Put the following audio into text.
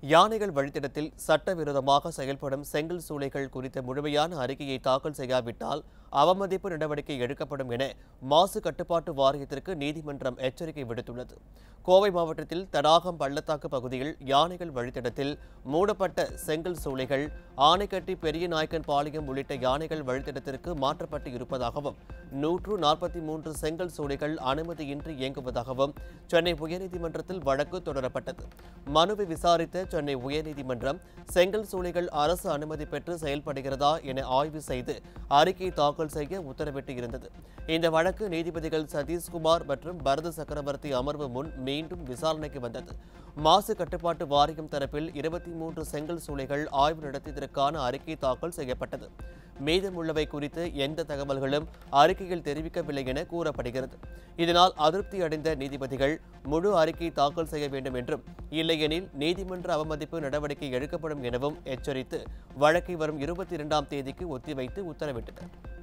யானைகள் வழித்தடத்தில் சட்டவிரோதமாக செயல்படும் செங்கல் சூளைகள் குறித்த முழுமையான அறிக்கையை தாக்கல் செய்யாவிட்டால் அவமதிப்பு நடவடிக்கை எடுக்கப்படும் என மாசு கட்டுப்பாட்டு வாரியத்திற்கு நீதிமன்றம் எச்சரிக்கை விடுத்துள்ளது கோவை மாவட்டத்தில் தடாகம் பள்ளத்தாக்கு பகுதியில் யானைகள் வழித்தடத்தில் மூடப்பட்ட செங்கல் சூளைகள் ஆனைக்கட்டி பெரிய நாயக்கன் பாளையம் உள்ளிட்ட யானைகள் வழித்தடத்திற்கு மாற்றப்பட்டு இருப்பதாகவும் நூற்று நாற்பத்தி மூன்று செங்கல் சூளைகள் அனுமதியின்றி இயங்குவதாகவும் சென்னை உயர்நீதிமன்றத்தில் வழக்கு தொடரப்பட்டது மனுவை விசாரித்த சென்னை உயர்நீதிமன்றம் செங்கல் சூளைகள் அரசு அனுமதி பெற்று செயல்படுகிறதா என ஆய்வு செய்து அறிக்கை தாக்கல் செய்ய உத்தரவிட்டு இருந்தது இந்த வழக்கு நீதிபதிகள் சதீஷ்குமார் மற்றும் பரத சக்கரவர்த்தி அமர்வு முன் மீண்டும் விசாரணைக்கு வந்தது மாசு கட்டுப்பாட்டு வாரியம் தரப்பில் இருபத்தி மூன்று செங்கல் சூளைகள் ஆய்வு நடத்தியதற்கான அறிக்கை தாக்கல் செய்யப்பட்டது மீதமுள்ளவை குறித்து எந்த தகவல்களும் அறிக்கையில் தெரிவிக்கவில்லை என கூறப்படுகிறது இதனால் அதிருப்தி அடைந்த நீதிபதிகள் முழு அறிக்கை தாக்கல் செய்ய வேண்டும் என்றும் இல்லையெனில் நீதிமன்ற அவமதிப்பு நடவடிக்கை எடுக்கப்படும் எனவும் எச்சரித்து வழக்கை வரும் இருபத்தி இரண்டாம் தேதிக்கு ஒத்திவைத்து உத்தரவிட்டது